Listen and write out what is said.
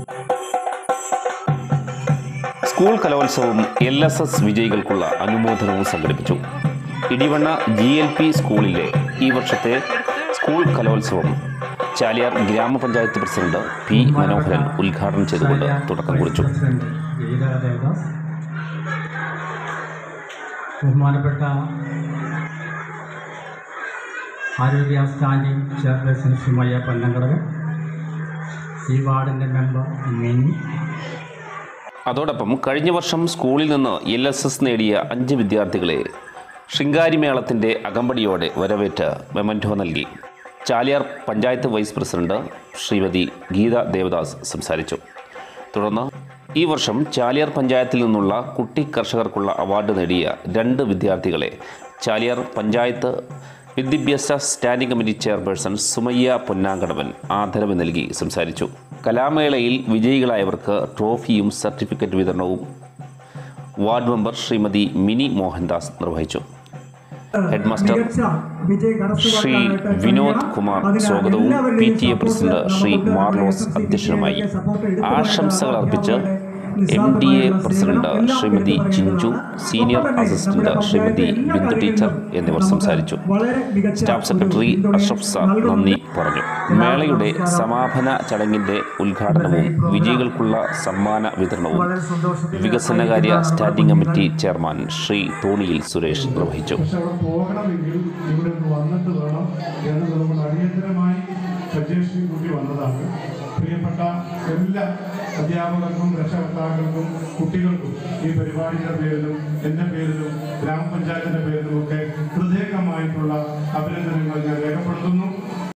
school കലോത്സവം L S S വിജയികൾക്കുള്ള അനുമോദനവും സംഘടിപ്പിച്ചു ഇടിവണ്ണ ജി എൽ പി സ്കൂളിലെ ഈ വർഷത്തെ സ്കൂൾ കലോത്സവം ചാലിയാർ ഗ്രാമപഞ്ചായത്ത് പ്രസിഡന്റ് പി മനോഹരൻ ഉദ്ഘാടനം ചെയ്തുകൊണ്ട് തുടക്കം കുറിച്ചു പ്രസിഡന്റ് ഗീത ദേവദാസ് ബഹുമാനപ്പെട്ട ആരോഗ്യ സ്റ്റാൻഡിംഗ് ചെയർപേഴ്സൺ സുമയ്യ പന്നങ്കടവ് ഈ വാർഡിൻ്റെ മെമ്പർ മിനി അതോടൊപ്പം കഴിഞ്ഞ വർഷം സ്കൂളിൽ നിന്ന് എൽ എസ് എസ് നേടിയ അഞ്ച് വിദ്യാർത്ഥികളെ ശൃംഗാരിമേളത്തിൻ്റെ അകമ്പടിയോടെ വരവേറ്റ് മെമൻറ്റോ നൽകി ചാലിയാർ പഞ്ചായത്ത് വൈസ് പ്രസിഡന്റ് ശ്രീമതി ഗീത ദേവദാസ് സംസാരിച്ചു തുടർന്ന് ഈ വർഷം ചാലിയാർ പഞ്ചായത്തിൽ നിന്നുള്ള കുട്ടി കർഷകർക്കുള്ള അവാർഡ് നേടിയ രണ്ട് വിദ്യാർത്ഥികളെ ചാലിയാർ പഞ്ചായത്ത് വിദ്യാഭ്യാസ standing committee chairperson Sumayya Ponnankadavan ആദരവ് നൽകി സംസാരിച്ചു കലാമേളയിൽ വിജയികളായവർക്ക് ട്രോഫിയും സർട്ടിഫിക്കറ്റ് വിതരണവും വാർഡ് മെമ്പർ ശ്രീമതി മിനി മോഹൻദാസ് നിർവഹിച്ചു ഹെഡ്മാസ്റ്റർ ശ്രീ വിനോദ് കുമാർ സ്വാഗതവും P T A president Shri Marlos അധ്യക്ഷനുമായി ആശംസകൾ അർപ്പിച്ച് M D A president Shrimati Chinchu senior assistant Shrimati Bindu teacher എന്നിവർ സംസാരിച്ചു സ്റ്റാഫ് സെക്രട്ടറി അഷ്റഫ് സാർ നന്ദി പറഞ്ഞു മേളയുടെ സമാപന ചടങ്ങിന്റെ ഉദ്ഘാടനവും വിജയികൾക്കുള്ള സമ്മാന വിതരണവും വികസനകാര്യ സ്റ്റാൻഡിംഗ് കമ്മിറ്റി ചെയർമാൻ ശ്രീ തോണിയിൽ സുരേഷ് നിർവഹിച്ചു പക്ഷെ അവിടെ പോകണമെങ്കിൽ ഇവിടെ ഒന്ന് വന്നിട്ട് വേണം എന്ന് നമ്മൾ അടിയന്തരമായി സജഷൻ കൂട്ടി വന്നതാണ് പ്രിയപ്പെട്ട എല്ലാ അധ്യാപകർക്കും രക്ഷകർത്താക്കൾക്കും കുട്ടികൾക്കും ഈ പരിപാടിയുടെ പേരിലും എൻ്റെ പേരിലും ഗ്രാമപഞ്ചായത്തിൻ്റെ പേരിലും ഒക്കെ ഹൃദയംഗമായിട്ടുള്ള അഭിനന്ദനങ്ങൾ ഞാൻ രേഖപ്പെടുത്തുന്നു